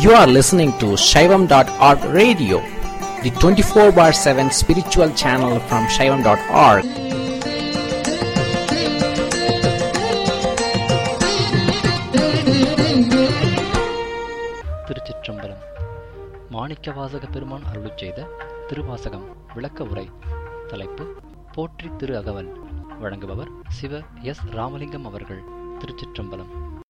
You are listening to Shaivam.org radio, the 24 bar 7 spiritual channel from Shaivam.org. திருச்சிற்றம்பலம் மாணிக்கவாசக பெருமான் அருளிச் செய்த திருவாசகம் விளக்க உரை தலைப்பு போற்றி திரு அகவல் வழங்குபவர் சிவ எஸ் ராமலிங்கம் அவர்கள் திருச்சிற்றம்பலம்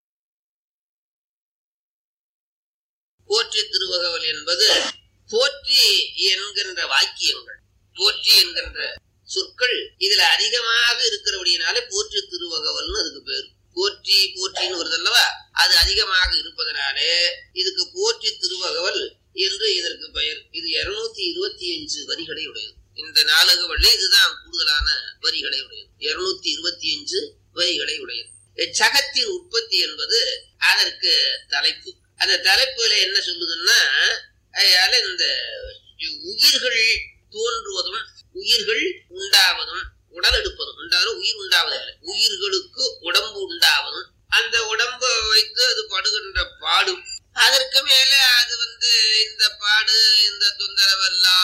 போற்றி திருவகவல் என்பது போற்றி என்கின்ற வாக்கியங்கள் போற்றி என்கின்ற சொற்கள் இதுல அதிகமாக இருக்கிறபடியினாலே போற்றி திருவகவல்னு அதுக்கு பேர் போற்றி போற்றின்னு வருது அல்லவா அது அதிகமாக இருப்பதனாலே இதுக்கு போற்றி திருவகவல் என்று இதற்கு பெயர் இது இருநூத்தி இருபத்தி அஞ்சு வரிகளை உடையது இந்த நாடக வள்ளி இதுதான் கூடுதலான வரிகளை உடையது இருநூத்தி இருபத்தி அஞ்சு வரிகளை உடையது சகத்தின் உற்பத்தி என்பது அதற்கு தலைப்பு அந்த தலைப்புல என்ன சொல்லுதுன்னா அதனால இந்த உயிர்கள் தோன்றுவதும் உயிர்கள் உண்டாவதும் உடல் எடுப்பதும் உண்டாவதும் உயிர் உண்டாவதில்லை உயிர்களுக்கு உடம்பு உண்டாவதும் அந்த உடம்பை வைத்து அது படுகின்ற பாடும் அதற்கு மேல அது வந்து இந்த பாடு இந்த தொந்தரவெல்லா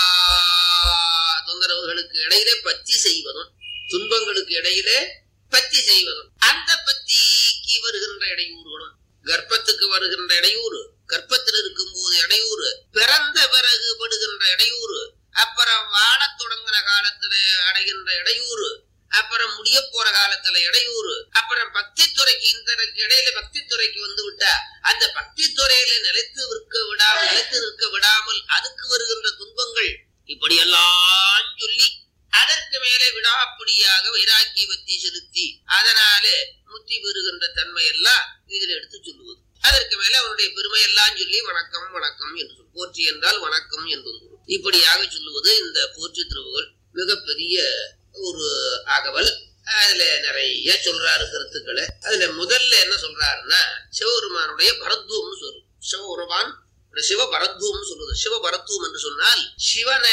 தொந்தரவுகளுக்கு இடையிலே பத்தி செய்வதும் துன்பங்களுக்கு இடையிலே பத்தி செய்வதும் அந்த பத்திக்கு வருகின்ற இடையூறுகளும் கர்ப்பத்துக்கு வருகின்ற இடையூறு கர்ப்பத்தில் இருக்கும் போது இடையூறு பிறந்த பிறகு படுகின்ற இடையூறு அப்புறம் வாழத் தொடங்கின காலத்துல அடைகின்ற இடையூறு அப்புறம் முடிய போற காலத்துல இடையூறு அப்புறம் பக்தி துறைக்கு இந்த இடையில பக்தி துறைக்கு வந்து விட்டா அந்த பக்தி துறையில நிலைத்து நிற்க விடாமல் நிலைத்து நிற்க விடாமல் அதுக்கு வருகின்ற துன்பங்கள் இப்படி எல்லாம் சொல்லி அதற்கு மேலே விடாப்பிடியாக வைராக்கியவத்தி செலுத்தி அதனாலே முத்தி பெறுகின்ற தன்மை எல்லாம் இதில் எடுத்து சொல்லுவது அதற்கு மேல அவனுடைய பெருமை எல்லாம் சொல்லி வணக்கம் வணக்கம் என்று சொல் போற்றி என்றால் வணக்கம் என்பது இப்படியாக சொல்லுவது இந்த போற்றி திருவுகள் மிகப்பெரிய ஒரு அகவல் அதுல நிறைய சொல்றாரு கருத்துக்களை அதுல முதல்ல என்ன சொல்றாருன்னா சிவபெருமானுடைய பரத்துவம்னு சொல்லு சிவபெருமான் சிவ பரத்துவம் சொல்லுது சிவ பரத்துவம் என்று சொன்னால் சிவனை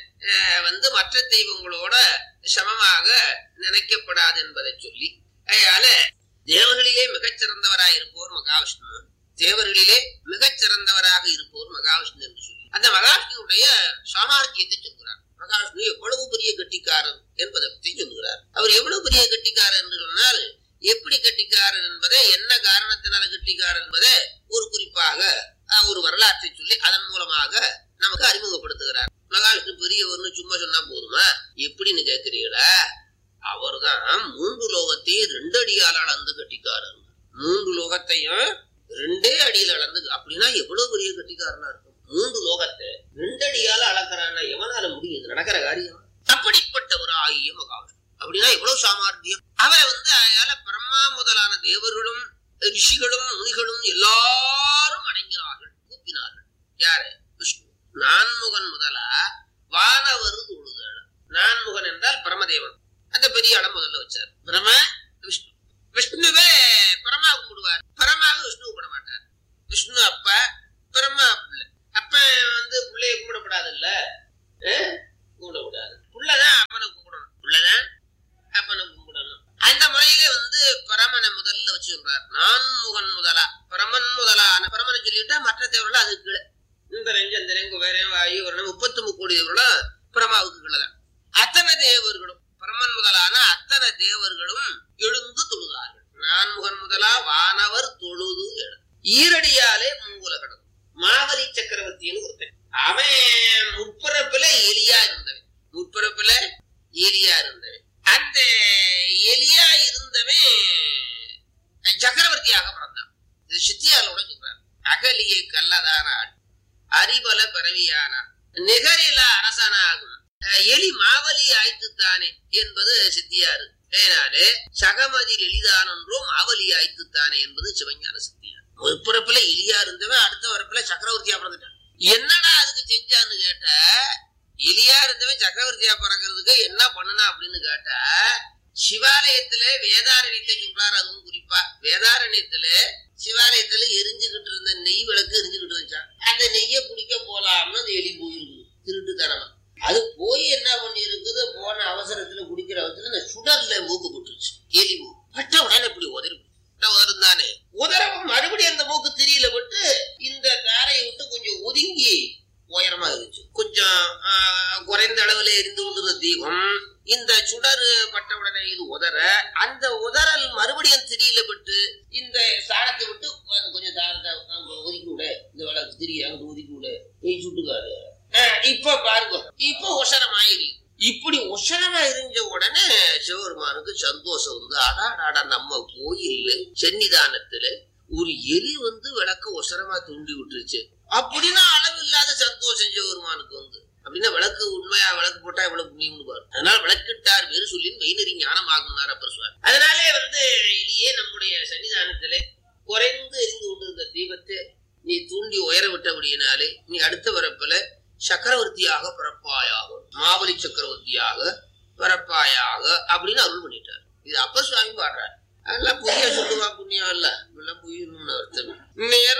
வந்து மற்ற தெய்வங்களோட சமமாக நினைக்கப்படாது என்பதை சொல்லி அதனால தேவர்களிலே மிகச்சிறந்தவராக இருப்போர் மகாவிஷ்ணு தேவர்களிலே மிகச்சிறந்தவராக இருப்போர் மகாவிஷ்ணு என்று சொல்லி அந்த மகாவிஷ்ணுடைய சாமர்த்தியத்தை சொல்கிறார் மகாவிஷ்ணு எவ்வளவு பெரிய கட்டிக்காரன் என்பதை பற்றி சொல்லுகிறார் அவர் எவ்வளவு பெரிய கட்டிக்காரர் என்று சொன்னால் எப்படி கட்டிக்காரர் என்பதை என்ன காரணத்தினால கட்டிக்காரர் என்பதை ஒரு குறிப்பாக ஒரு வரலாற்றை சொல்லி அதன் மூலமாக நமக்கு அறிமுகப்படுத்துகிறார் மகாவிஷ்ணு பெரியவர்னு சும்மா சொன்னா போதுமா எப்படின்னு கேட்கிறீங்களா அவர் தான் மூன்று லோகத்தையும் ரெண்டு அடியால் அளந்து கட்டிக்காரர் மூன்று லோகத்தையும் ரெண்டே அடியில் அளந்து அப்படின்னா எவ்வளவு பெரிய கட்டிக்காரனா இருக்கும் மூன்று லோகத்தை ரெண்டு அடியால அளக்கிறான்னா எவனால முடியுது நடக்கிற காரியம் அப்படிப்பட்டவர் ஆகிய மகாவிஷ்ணு அப்படின்னா எவ்வளவு சாமர்த்தியம் அவரை வந்து அதனால பிரம்மா முதலான தேவர்களும் ரிஷிகளும் முனிகளும் எல்லாரும் அடங்கினார்கள் கூப்பினார்கள் யாரு விஷ்ணு நான்முகன் முதலா வானவர் தொழுதல் நான்முகன் என்றால் பரமதேவன் அந்த பெரிய இடம் முதல்ல வச்சார் பிரம விஷ்ணு விஷ்ணுவே பரமா கும்பிடுவார் பரமாவை விஷ்ணு கும்பிட மாட்டார் விஷ்ணு அப்பா பரமா பிள்ளை அப்ப வந்து பிள்ளைய கும்பிடப்படாது இல்ல கும்பிடக்கூடாது புள்ளதான் அப்பனை கும்பிடணும் புள்ளதான் அப்பனை கும்பிடணும் அந்த முறையில வந்து பரமனை முதல்ல வச்சு சொல்றார் நான் முகன் முதலா பரமன் முதலான பரமனை சொல்லிட்டா மற்ற தேவர்கள் அது கீழே இந்த ரெஞ்சு அந்த ரெங்கு வேற வாயு வரணும் முப்பத்தி முக்கோடி தேவர்களும் பரமாவுக்கு கீழே அத்தனை தேவர்களும் பரமன் முதலான அத்தனை தேவர்களும் எழுந்து தொழுதார்கள் நான்முகன் முதலா வானவர் தொழுது ஈரடியாலே மூங்குலகடம் மாவலி சக்கரவர்த்தின்னு ஒருத்தன் அவன் முற்பரப்புல எலியா இருந்தவன் முற்பரப்புல எலியா இருந்தவன் அந்த எலியா இருந்தவன் சக்கரவர்த்தியாக பிறந்தான் இது சித்தியாலோட சொல்றார் அகலியை கல்லதான அறிவல பிறவியானான் நிகரில அரசனாகும் எலி மாவலி ஆய்த்துத்தானே என்பது சித்தியாரு ஏனாலே சகமதில் எளிதானன்றோ மாவலி ஆய்த்துத்தானே என்பது சிவஞான சித்தியார் ஒரு பிறப்புல எலியா இருந்தவன் அடுத்த வரப்புல சக்கரவர்த்தியா பிறந்துட்டான் என்னடா அதுக்கு செஞ்சான்னு கேட்ட எலியா இருந்தவன் சக்கரவர்த்தியா பிறக்கிறதுக்கு என்ன பண்ணனா அப்படின்னு கேட்டா சிவாலயத்துல வேதாரண்யத்தை சொல்றாரு அதுவும் குறிப்பா வேதாரண்யத்துல சிவாலயத்துல எரிஞ்சுகிட்டு இருந்த நெய் விளக்கு எரிஞ்சுகிட்டு இருந்துச்சான் அந்த நெய்யை குடிக்க போலாம்னு அந்த எலி போயிருக்கு திருட்டுத்தனமா அது போய் என்ன பண்ணி இருக்குது போன அவசரத்துல குடிக்கிற அவசரத்துல இந்த சுடர்ல மூக்கு போட்டுருச்சு எலி மூக்கு பட்ட உடனே இப்படி உதறி உதரும் தானே உதரவும் மறுபடியும் அந்த மூக்கு திரியில விட்டு இந்த தாரையை சுடரு பட்ட உடனே இது உதற அந்த உதறல் மறுபடியும் திரியில விட்டு இந்த சாணத்தை விட்டு அது கொஞ்சம் தாரத்தை அங்க ஒதுக்கி விட இந்த விளக்கு திரிய அங்க ஒதுக்கி விட நீ சுட்டுக்காரு அஹ் இப்ப பாருங்க இப்ப உசரம் ஆயிரு இப்படி உசரமா இருந்த உடனே சிவபெருமானுக்கு சந்தோஷம் வந்து அடாடாடா நம்ம கோயில்ல சன்னிதானத்துல ஒரு எலி வந்து விளக்க உசரமா தூண்டி விட்டுருச்சு அப்படின்னா அளவு இல்லாத சந்தோஷம் சிவபெருமானுக்கு வந்து அப்படின்னா விளக்கு உண்மையா விளக்கு போட்டா இவ்வளவு புண்ணியம்னு பாரு அதனால விளக்கிட்டார் வேறு சொல்லி மெய்நெறி ஞானமாகுனார் அப்பர் சுவாமி அதனாலே வந்து எலியே நம்முடைய சன்னிதானத்திலே குறைந்து எரிந்து கொண்டிருந்த தீபத்தை நீ தூண்டி உயர விட்டபடியினாலே நீ அடுத்த வரப்புல சக்கரவர்த்தியாக பிறப்பாயாக மாபலி சக்கரவர்த்தியாக பிறப்பாயாக அப்படின்னு அருள் பண்ணிட்டார் இது அப்பர் சுவாமி பாடுறார் அதெல்லாம் புதிய சொல்லுவா புண்ணியம் இல்ல இதெல்லாம் புரியணும்னு அர்த்தம் நேர